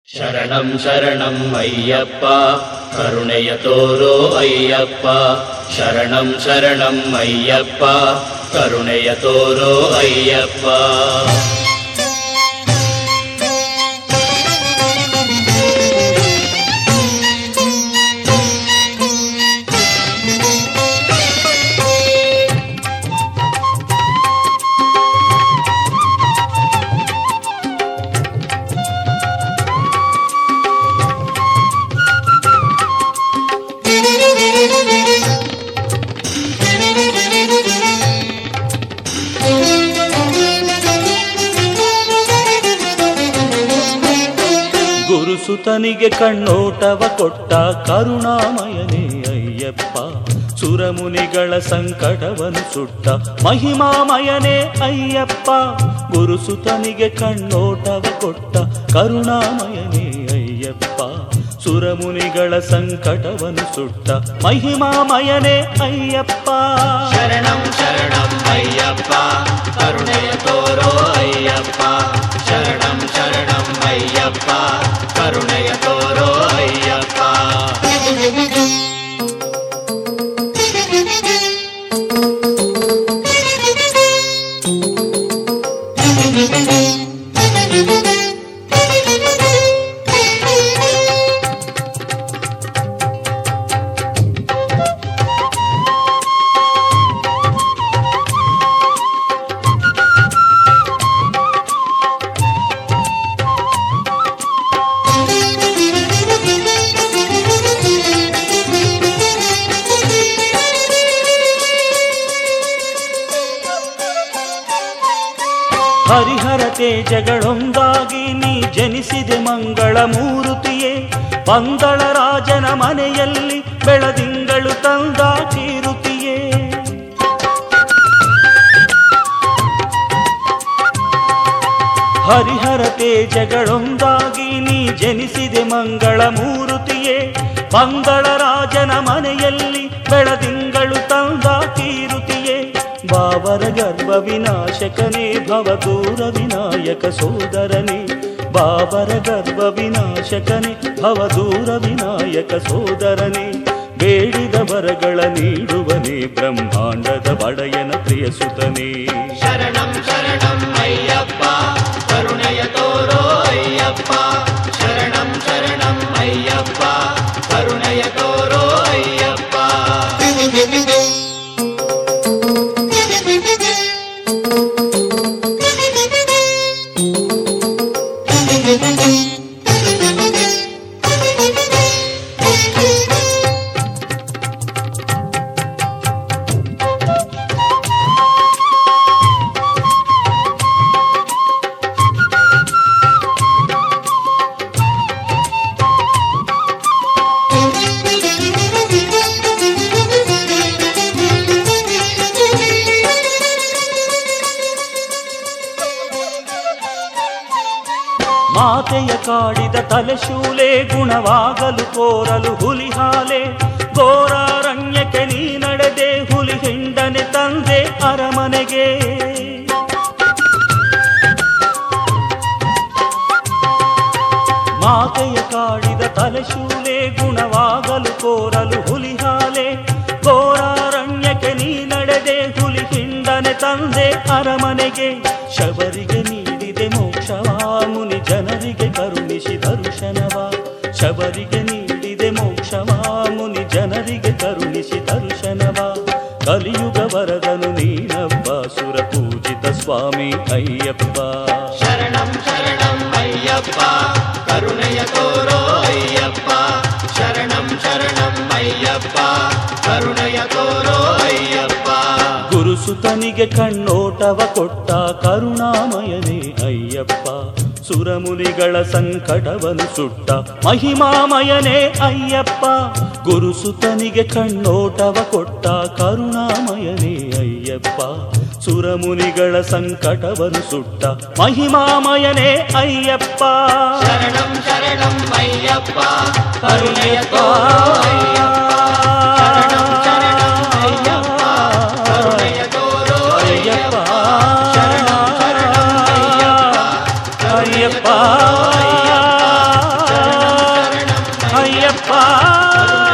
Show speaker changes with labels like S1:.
S1: ಶರಣಂ ಶರಣಂ ಅಯ್ಯಪ್ಪ ಕರುಣೆಯ ತೋರೋ ಅಯ್ಯಪ್ಪ ಶರಣಂ ಶರಣಂ ಅಯ್ಯಪ್ಪ ಕರುಣೆಯ ತೋರೋ ಅಯ್ಯಪ್ಪ
S2: ಗುರುಸುತನಿಗೆ ಕಣ್ಣೋಟವ ಕೊಟ್ಟ ಕರುಣಾಮಯನೇ ಅಯ್ಯಪ್ಪ ಸುರಮುನಿಗಳ ಸಂಕಟವನ್ನು ಸುಟ್ಟ ಮಹಿಮಾಮಯನೇ ಅಯ್ಯಪ್ಪ ಗುರುಸುತನಿಗೆ ಕಣ್ಣೋಟವ ಕೊಟ್ಟ ಕರುಣಾಮಯನೇ ಅಯ್ಯಪ್ಪ ಸುರಮುನಿಗಳ ಸಂಕಟವನ್ನು ಸುಟ್ಟ ಮಹಿಮಾಮಯನೇ ಅಯ್ಯಪ್ಪ
S1: ಶರಣಂ ಶರಣಂ ಅಯ್ಯಪ್ಪ ಕರುಣೆಯ ತೋರೋ ಅಯ್ಯಪ್ಪ ಶರಣಂ ಶರಣಂ ಅಯ್ಯಪ್ಪ ಕರುಣೆಯ ತೋರೋ ಅಯ್ಯಪ್ಪ
S2: ಹರಿಹರ ತೇಜಗಳೊಂದಾಗಿ ನೀ ಜನಿಸಿದೆ ಮಂಗಳ ಮೂರುತಿಯೇ ಪಂದಳ ರಾಜನ ಮನೆಯಲ್ಲಿ ಬೆಳದಿಂಗಳು ತಂದ ಕೀರುತಿಯೇ ಹರಿಹರ ತೇಜಗಳೊಂದಾಗಿ ನೀ ಜನಿಸಿದೆ ಮಂಗಳ ಮೂರುತಿಯೇ ಪಂದಳ ರಾಜನ ಮನೆಯಲ್ಲಿ ಬೆಳದಿಂಗಳು ತಂದ ಕೀರುತಿಯೇ ಬಾವರ ಗರ್ಭ ವಿನಾಶಕನೇ ಭವದೂರ ವಿನಾಯಕ ಸೋದರನೇ ಬಾಬರ ಗರ್ಭ ವಿನಾಶಕನೇ ಭವದೂರ ವಿನಾಯಕ ಸೋದರನೇ ಬೇಡಿದ ವರಗಳ ನೀಡುವನೇ ಬ್ರಹ್ಮಾಂಡದ ಒಡೆಯನ ಪ್ರಿಯ ಸುತನೇ
S1: ಶರಣಂ ಶರಣಂ ಅಯ್ಯಪ್ಪ ಕರುಣೆಯ ತೋರೋ ಅಯ್ಯಪ್ಪ ಶರಣಂ ಶರಣಂ ಅಯ್ಯಪ್ಪ ಕರುಣೆಯ ತೋರೋ ಅಯ್ಯಪ್ಪ
S2: ಮಾತೆಯ ಕಾಡಿದ ತಲೆಶೂಲೆ ಗುಣವಾಗಲು ಕೋರಲು ಹುಲಿ ಹಾಲೆ ಘೋರಾರಣ್ಯಕ್ಕೆ ನೀ ನಡೆದೆ ಹುಲಿ ಹಿಂಡನೆ ತಂದೆ ಅರಮನೆಗೆ ಮಾತೆಯ ಕಾಡಿದ ತಲೆಶೂಲೆ ಗುಣವಾಗಲು ಕೋರಲು ಹುಲಿ ಹಾಲೆ ಘೋರಾರಣ್ಯಕ್ಕೆ ನೀ ನಡೆದೆ ಹುಲಿ ಹಿಂಡನೆ ತಂದೆ ಅರಮನೆಗೆ ಶಬರಿಗೆ ನೀಡಿದೆ ಮೋಕ್ಷವಾ ಮುನಿ ಜನರಿಗೆ ಕರುಣಿಸಿ ದರ್ಶನವ ಶಬರಿಗೆ ನೀಡಿದೆ ಮೋಕ್ಷವಾ ಮುನಿ ಜನರಿಗೆ ಕರುಣಿಸಿ ದರ್ಶನವ ಕಲಿಯುಗ ವರದನು ನೀನಪ್ಪ ಸುರ ಪೂಜಿತ ಸ್ವಾಮಿ ಅಯ್ಯಪ್ಪ
S1: ಶರಣಂ ಶರಣಂ ಅಯ್ಯಪ್ಪ ಕರುಣೆಯ ತೋರೋ ಅಯ್ಯಪ್ಪ ಶರಣಂ ಶರಣಂ ಅಯ್ಯಪ್ಪ ಕರುಣೆಯ ತೋರೋ ಅಯ್ಯಪ್ಪ
S2: ಗುರುಸುತನಿಗೆ ಕಣ್ಣೋಟವ ಕೊಟ್ಟ ಕರುಣಾಮಯನೇ ಅಯ್ಯಪ್ಪ ಸುರಮುನಿಗಳ ಸಂಕಟವನ್ನು ಸುಟ್ಟ ಮಹಿಮಾಮಯನೇ ಅಯ್ಯಪ್ಪ ಗುರುಸುತನಿಗೆ ಕಣ್ಣೋಟವ ಕೊಟ್ಟ ಕರುಣಾಮಯನೇ ಅಯ್ಯಪ್ಪ ಸುರಮುನಿಗಳ ಸಂಕಟವನ್ನು ಸುಟ್ಟ ಮಹಿಮಾಮಯನೇ ಅಯ್ಯಪ್ಪ
S1: ಶರಣಂ ಶರಣಂ ಅಯ್ಯಪ್ಪ ಕರುಣೆಯ ತೋರೋ ಅಯ್ಯಪ್ಪ ಶರಣಂ ಶರಣಂ ಅಯ್ಯಪ್ಪ ಕರುಣೆಯ ತೋರೋ
S2: ಅಯ್ಯಪ್ಪ
S1: ಶರಣಂ ಶರಣಂ ಅಯ್ಯಪ್ಪ
S2: ಅಯ್ಯಪ್ಪ ಅಯ್ಯಪ್ಪ